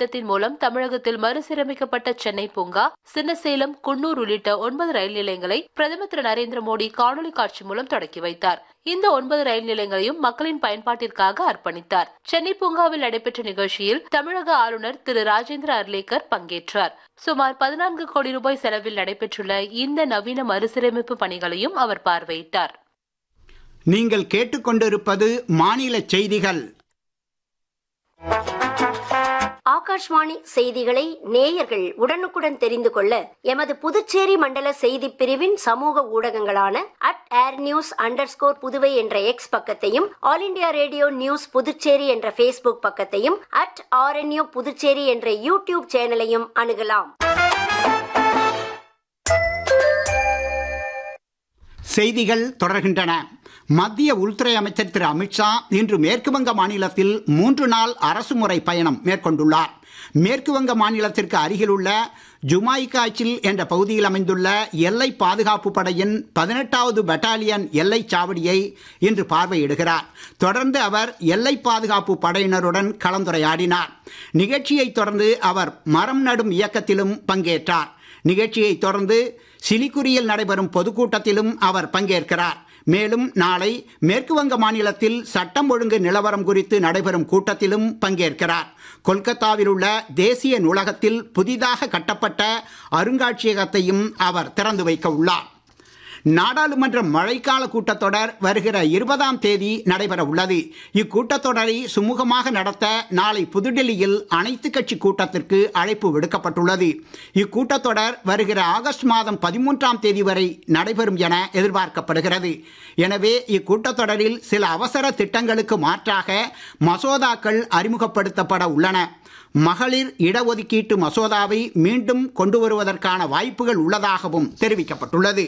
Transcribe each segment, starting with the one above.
திட்டத்தின் மூலம் தமிழகத்தில் மறுசீரமைக்கப்பட்ட சென்னை பூங்கா சின்னசேலம் குன்னூர் உள்ளிட்ட ஒன்பது ரயில் நிலையங்களை பிரதமர் திரு நரேந்திர மோடி காணொலி காட்சி மூலம் தொடக்கி வைத்தார் இந்த ஒன்பது ரயில் நிலையங்களையும் மக்களின் பயன்பாட்டிற்காக அர்ப்பணித்தார் சென்னை பூங்காவில் நடைபெற்ற நிகழ்ச்சியில் தமிழக ஆளுநர் திரு ராஜேந்திர அர்லேக்கர் பங்கேற்றார் சுமார் பதினான்கு கோடி ரூபாய் செலவில் நடைபெற்றுள்ள இந்த நவீன மறுசீரமைப்பு பணிகளையும் அவர் பார்வையிட்டார் நீங்கள் கேட்டுக்கொண்டிருப்பது மாநில செய்திகள் ஆகாஷ்வாணி செய்திகளை நேயர்கள் உடனுக்குடன் தெரிந்து கொள்ள எமது புதுச்சேரி மண்டல செய்தி பிரிவின் சமூக ஊடகங்களான at AIR news under Puduvai என்ற எக்ஸ் பக்கத்தையும் All India Radio news Puducherry என்ற ஃபேஸ்புக் பக்கத்தையும் அட் ஆர்என்யூ புதுச்சேரி என்ற யூடியூப் சேனலையும் அணுகலாம் செய்திகள் தொடர்கின்றன மத்திய உள்துறை அமைச்சர் திரு அமித்ஷா இன்று மேற்குவங்க மாநிலத்தில் மூன்று நாள் அரசுமுறை பயணம் மேற்கொண்டுள்ளார் மேற்குவங்க மாநிலத்திற்கு அருகிலுள்ள ஜுமாய்காச்சில் என்ற பகுதியில் அமைந்துள்ள எல்லை பாதுகாப்பு படையின் பதினெட்டாவது பட்டாலியன் எல்லை சாவடியை இன்று பார்வையிடுகிறார் தொடர்ந்து அவர் எல்லை பாதுகாப்பு படையினருடன் கலந்துரையாடினார் நிகழ்ச்சியைத் தொடர்ந்து அவர் மரம் நடும் இயக்கத்திலும் பங்கேற்றார் நிகழ்ச்சியைத் தொடர்ந்து சிலிகுரியில் நடைபெறும் பொதுக்கூட்டத்திலும் அவர் பங்கேற்கிறார் மேலும் நாளை மேற்குவங்க மாநிலத்தில் சட்டம் ஒழுங்கு நிலவரம் குறித்து நடைபெறும் கூட்டத்திலும் பங்கேற்கிறார் கொல்கத்தாவில் உள்ள தேசிய நூலகத்தில் புதிதாக கட்டப்பட்ட அருங்காட்சியகத்தையும் அவர் திறந்து வைக்க உள்ளார் நாடாளுமன்ற மழைக்கால கூட்டத்தொடர் வருகிற இருபதாம் தேதி நடைபெற உள்ளது இக்கூட்டத்தொடரை சுமூகமாக நடத்த நாளை புதுடெல்லியில் அனைத்து கட்சி கூட்டத்திற்கு அழைப்பு விடுக்கப்பட்டுள்ளது இக்கூட்டத்தொடர் வருகிற ஆகஸ்ட் மாதம் பதிமூன்றாம் தேதி வரை நடைபெறும் என எதிர்பார்க்கப்படுகிறது எனவே இக்கூட்டத்தொடரில் சில அவசர திட்டங்களுக்கு மாற்றாக மசோதாக்கள் அறிமுகப்படுத்தப்பட உள்ளன மகளிர் இடஒதுக்கீட்டு மசோதாவை மீண்டும் கொண்டு வருவதற்கான வாய்ப்புகள் உள்ளதாகவும் தெரிவிக்கப்பட்டுள்ளது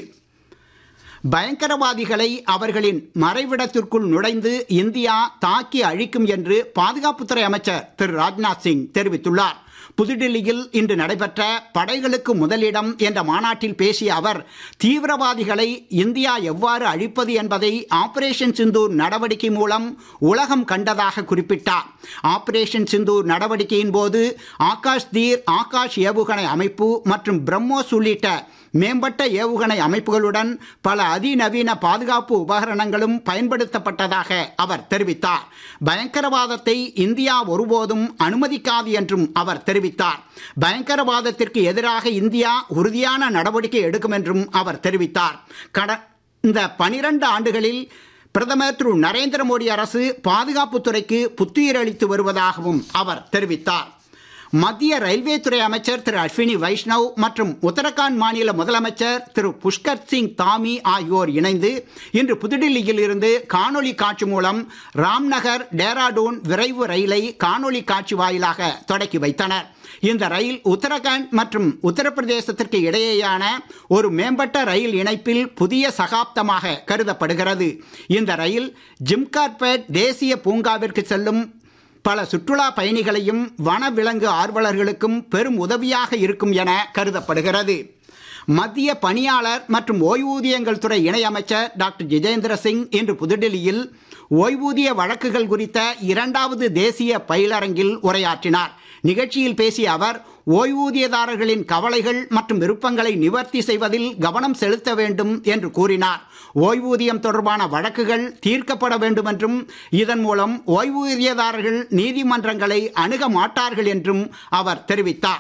பயங்கரவாதிகளை அவர்களின் மறைவிடத்திற்குள் நுழைந்து இந்தியா தாக்கி அழிக்கும் என்று பாதுகாப்புத்துறை அமைச்சர் திரு ராஜ்நாத் சிங் தெரிவித்துள்ளார் புதுடில்லியில் இன்று நடைபெற்ற படைகளுக்கு முதலிடம் என்ற மாநாட்டில் பேசிய அவர் தீவிரவாதிகளை இந்தியா எவ்வாறு அழிப்பது என்பதை ஆபரேஷன் சிந்தூர் நடவடிக்கை மூலம் உலகம் கண்டதாக குறிப்பிட்டார் ஆபரேஷன் சிந்தூர் நடவடிக்கையின் போது ஆகாஷ் தீர் ஆகாஷ் ஏவுகணை அமைப்பு மற்றும் பிரம்மோஸ் உள்ளிட்ட மேம்பட்ட ஏவுகணை அமைப்புகளுடன் பல அதிநவீன பாதுகாப்பு உபகரணங்களும் பயன்படுத்தப்பட்டதாக அவர் தெரிவித்தார் பயங்கரவாதத்தை இந்தியா ஒருபோதும் அனுமதிக்காது என்றும் அவர் தெரிவித்தார் பயங்கரவாதத்திற்கு எதிராக இந்தியா உறுதியான நடவடிக்கை எடுக்கும் என்றும் அவர் தெரிவித்தார் கடந்த பனிரெண்டு ஆண்டுகளில் பிரதமர் திரு நரேந்திர மோடி அரசு பாதுகாப்புத்துறைக்கு புத்துயிரளித்து வருவதாகவும் அவர் தெரிவித்தார் மத்திய ரயில்வே துறை அமைச்சர் திரு அஸ்வினி வைஷ்ணவ் மற்றும் உத்தரகாண்ட் மாநில முதலமைச்சர் திரு புஷ்கர் சிங் தாமி ஆகியோர் இணைந்து இன்று புதுடில்லியில் இருந்து காணொலி காட்சி மூலம் ராம்நகர் டேராடூன் விரைவு ரயிலை காணொலி காட்சி வாயிலாக தொடக்கி வைத்தனர் இந்த ரயில் உத்தரகாண்ட் மற்றும் உத்தரப்பிரதேசத்திற்கு இடையேயான ஒரு மேம்பட்ட ரயில் இணைப்பில் புதிய சகாப்தமாக கருதப்படுகிறது இந்த ரயில் ஜிம்கார்பேட் தேசிய பூங்காவிற்கு செல்லும் பல சுற்றுலா பயணிகளையும் வனவிலங்கு ஆர்வலர்களுக்கும் பெரும் உதவியாக இருக்கும் என கருதப்படுகிறது மத்திய பணியாளர் மற்றும் ஓய்வூதியங்கள் துறை இணையமைச்சர் டாக்டர் ஜிதேந்திர சிங் இன்று புதுடெல்லியில் ஓய்வூதிய வழக்குகள் குறித்த இரண்டாவது தேசிய பயிலரங்கில் உரையாற்றினார் நிகழ்ச்சியில் பேசிய அவர் ஓய்வூதியதாரர்களின் கவலைகள் மற்றும் விருப்பங்களை நிவர்த்தி செய்வதில் கவனம் செலுத்த வேண்டும் என்று கூறினார் ஓய்வூதியம் தொடர்பான வழக்குகள் தீர்க்கப்பட வேண்டும் என்றும் இதன் மூலம் ஓய்வூதியதாரர்கள் நீதிமன்றங்களை அணுக மாட்டார்கள் என்றும் அவர் தெரிவித்தார்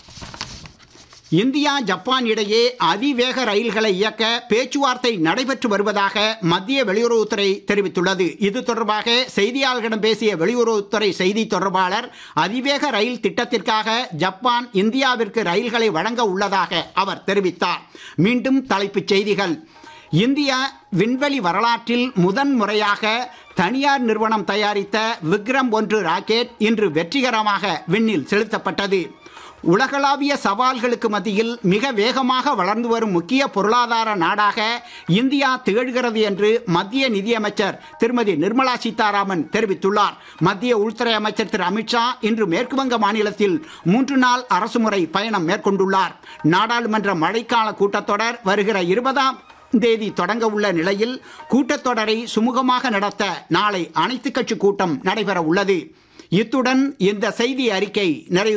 இந்தியா ஜப்பான் இடையே அதிவேக ரயில்களை இயக்க பேச்சுவார்த்தை நடைபெற்று வருவதாக மத்திய வெளியுறவுத்துறை தெரிவித்துள்ளது இது தொடர்பாக செய்தியாளர்களிடம் பேசிய வெளியுறவுத்துறை செய்தி தொடர்பாளர் அதிவேக ரயில் திட்டத்திற்காக ஜப்பான் இந்தியாவிற்கு ரயில்களை வழங்க உள்ளதாக அவர் தெரிவித்தார் மீண்டும் தலைப்புச் செய்திகள் இந்தியா விண்வெளி வரலாற்றில் முதன் முறையாக தனியார் நிறுவனம் தயாரித்த விக்ரம் ஒன்று ராக்கெட் இன்று வெற்றிகரமாக விண்ணில் செலுத்தப்பட்டது உலகளாவிய சவால்களுக்கு மத்தியில் மிக வேகமாக வளர்ந்து வரும் முக்கிய பொருளாதார நாடாக இந்தியா திகழ்கிறது என்று மத்திய நிதியமைச்சர் திருமதி நிர்மலா சீதாராமன் தெரிவித்துள்ளார் மத்திய உள்துறை அமைச்சர் திரு அமித்ஷா இன்று மேற்குவங்க மாநிலத்தில் மூன்று நாள் அரசுமுறை பயணம் மேற்கொண்டுள்ளார் நாடாளுமன்ற மழைக்கால கூட்டத்தொடர் வருகிற இருபதாம் தேதி தொடங்க உள்ள நிலையில் கூட்டத்தொடரை சுமூகமாக நடத்த நாளை அனைத்துக் கட்சி கூட்டம் நடைபெற உள்ளது இத்துடன் இந்த செய்தி அறிக்கை நிறைவு